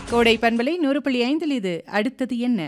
கோடை பண்பலை நூறு புள்ளி ஐந்தில் இது அடுத்தது என்ன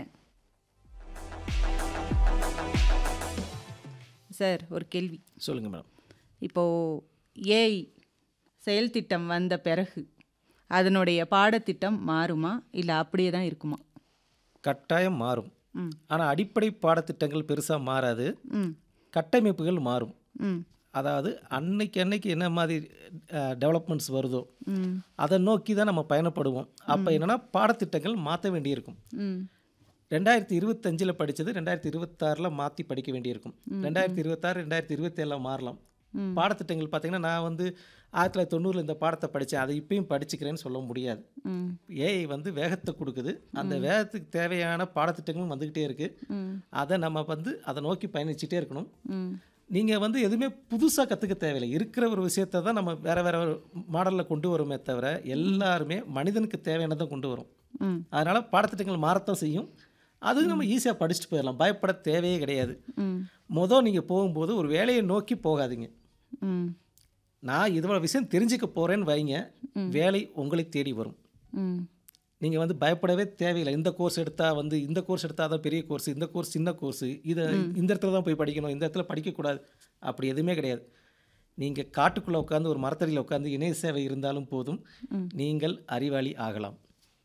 சார் ஒரு கேள்வி சொல்லுங்க மேடம் இப்போது ஏஐ செயல் திட்டம் வந்த பிறகு அதனுடைய பாடத்திட்டம் மாறுமா இல்லை அப்படியே தான் இருக்குமா கட்டாயம் மாறும் ம் ஆனால் அடிப்படை பாடத்திட்டங்கள் பெருசாக மாறாது ம் கட்டமைப்புகள் மாறும் ம் அதாவது அன்னைக்கு அன்னைக்கு என்ன மாதிரி டெவலப்மெண்ட்ஸ் வருதோ ம் அதை நோக்கி தான் நம்ம பயணப்படுவோம் அப்போ என்னென்னா பாடத்திட்டங்கள் மாற்ற வேண்டியிருக்கும் ம் ரெண்டாயிரத்தி இருபத்தஞ்சில் படித்தது ரெண்டாயிரத்தி இருபத்தாறில் மாற்றி படிக்க வேண்டியிருக்கும் ரெண்டாயிரத்தி இருபத்தாறு ரெண்டாயிரத்தி இருபத்தேழில் மாறலாம் ம். பாடத்திட்டங்கள் பார்த்தீங்கன்னா நான் வந்து ஆயிரத்தி தொள்ளாயிரத்தி தொண்ணூறில் இந்த பாடத்தை படித்தேன் அதை இப்பயும் படிச்சுக்கிறேன்னு சொல்ல முடியாது ம் ஏஐ வந்து வேகத்தை கொடுக்குது அந்த வேகத்துக்கு தேவையான பாடத்திட்டங்களும் வந்துக்கிட்டே இருக்குது ம் அதை நம்ம வந்து அதை நோக்கி பயணிச்சுட்டே இருக்கணும் ம் நீங்கள் வந்து எதுவுமே புதுசாக கற்றுக்க தேவையில்லை இருக்கிற ஒரு விஷயத்தை தான் நம்ம வேறு வேறு மாடலில் கொண்டு வரோமே தவிர எல்லாருமே மனிதனுக்கு தேவையானதை கொண்டு வரும் ம் அதனால் பாடத்திட்டங்கள் மாறத்தான் செய்யும் அது நம்ம ஈஸியாக படிச்சுட்டு போயிடலாம் பயப்பட தேவையே கிடையாது ம் மொதல் நீங்கள் போகும்போது ஒரு வேலையை நோக்கி போகாதீங்க ம் நான் இவ்வளோ விஷயம் தெரிஞ்சுக்க போகிறேன்னு வைங்க வேலை உங்களை தேடி வரும் ம் நீங்கள் வந்து பயப்படவே தேவையில்லை இந்த கோர்ஸ் எடுத்தால் வந்து இந்த கோர்ஸ் எடுத்தால் தான் பெரிய கோர்ஸ் இந்த கோர்ஸ் சின்ன கோர்ஸ் இதை இந்த இடத்துல தான் போய் படிக்கணும் இந்த இடத்துல படிக்கக்கூடாது அப்படி எதுவுமே கிடையாது நீங்கள் காட்டுக்குள்ளே உட்காந்து ஒரு மரத்தடியில் உட்காந்து இணைய சேவை இருந்தாலும் போதும் நீங்கள் அறிவாளி ஆகலாம்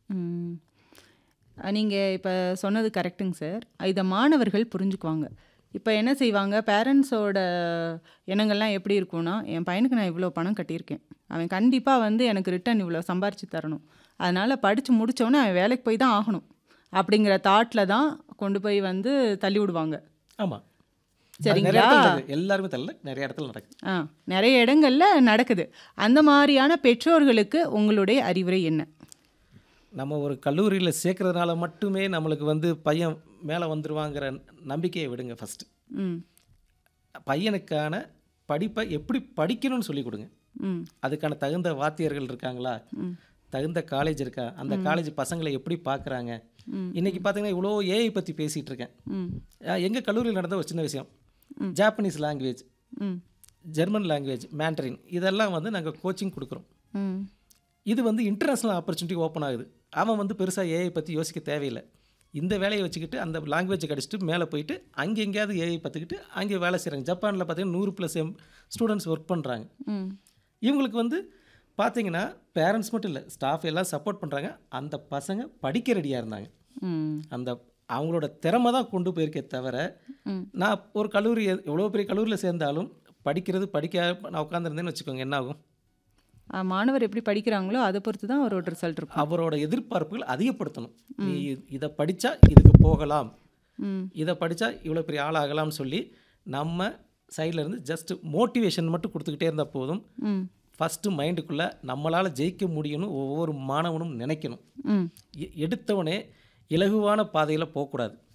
நீங்கள் இப்போ சொன்னது கரெக்டுங்க சார் இதை மாணவர்கள் புரிஞ்சுக்குவாங்க இப்போ என்ன செய்வாங்க பேரண்ட்ஸோட எண்ணங்கள்லாம் எப்படி இருக்கும்னா என் பையனுக்கு நான் இவ்வளோ பணம் கட்டியிருக்கேன் அவன் கண்டிப்பாக வந்து எனக்கு ரிட்டர்ன் இவ்வளோ சம்பாரித்து தரணும் அதனால் படித்து முடித்தோடனே அவன் வேலைக்கு போய் தான் ஆகணும் அப்படிங்கிற தாட்டில் தான் கொண்டு போய் வந்து தள்ளி விடுவாங்க ஆமாம் சரிங்களா? எல்லாருமே தள்ள நிறைய இடத்துல நடக்குது ஆ நிறைய இடங்களில் நடக்குது அந்த மாதிரியான பெற்றோர்களுக்கு உங்களுடைய அறிவுரை என்ன நம்ம ஒரு கல்லூரியில் சேர்க்கறதுனால மட்டுமே நம்மளுக்கு வந்து பையன் மேலே வந்துருவாங்கிற நம்பிக்கையை விடுங்க ஃபஸ்ட்டு ம் பையனுக்கான படிப்பை எப்படி படிக்கணும்னு சொல்லி கொடுங்க ம் அதுக்கான தகுந்த வாத்தியர்கள் இருக்காங்களா தகுந்த காலேஜ் இருக்கா அந்த காலேஜ் பசங்களை எப்படி பார்க்குறாங்க இன்னைக்கு பார்த்தீங்கன்னா இவ்வளோ ஏஐ பற்றி பேசிகிட்டு இருக்கேன் ம் எங்கள் கல்லூரியில் நடந்த ஒரு சின்ன விஷயம் ஜாப்பனீஸ் லாங்குவேஜ் ம் ஜெர்மன் லாங்குவேஜ் மேண்ட்ரின் இதெல்லாம் வந்து நாங்கள் கோச்சிங் கொடுக்குறோம் ம் இது வந்து இன்டர்நேஷ்னல் ஆப்பர்ச்சுனிட்டி ஓப்பன் ஆகுது அவன் வந்து பெருசாக ஏஐ பற்றி யோசிக்க தேவையில்லை இந்த வேலையை வச்சுக்கிட்டு அந்த லாங்குவேஜை கடிச்சிட்டு மேலே போயிட்டு அங்கே எங்கேயாவது ஏஐ பார்த்துக்கிட்டு அங்கே வேலை செய்கிறாங்க ஜப்பானில் பார்த்தீங்கன்னா நூறு ப்ளஸ் எம் ஸ்டூடெண்ட்ஸ் ஒர்க் பண்ணுறாங்க ம் இவங்களுக்கு வந்து பார்த்தீங்கன்னா பேரண்ட்ஸ் மட்டும் இல்லை ஸ்டாஃப் எல்லாம் சப்போர்ட் பண்ணுறாங்க அந்த பசங்க படிக்க ரெடியாக இருந்தாங்க ம் அந்த அவங்களோட திறமை தான் கொண்டு போயிருக்கே தவிர ம். நான் ஒரு கல்லூரி எவ்வளோ பெரிய கல்லூரியில் சேர்ந்தாலும் படிக்கிறது படிக்க நான் உட்காந்துருந்தேன்னு வச்சுக்கோங்க என்ன ஆகும் ஆ, மாணவர் எப்படி படிக்கிறாங்களோ அதை பொறுத்து தான் அவரோட ரிசல்ட் இருக்கும் அவரோட எதிர்பார்ப்புகள் அதிகப்படுத்தணும் நீ இதை படித்தா இதுக்கு போகலாம் ம் இதை படித்தா இவ்வளோ பெரிய ஆளாகலாம்னு சொல்லி நம்ம சைடில் இருந்து ஜஸ்ட் மோட்டிவேஷன் மட்டும் கொடுத்துக்கிட்டே இருந்தால் போதும் ம் ஃபஸ்ட்டு மைண்டுக்குள்ளே நம்மளால் ஜெயிக்க முடியும்னு ஒவ்வொரு மாணவனும் நினைக்கணும் ம் எ- எடுத்தவனே இலகுவான பாதையில் போகக்கூடாது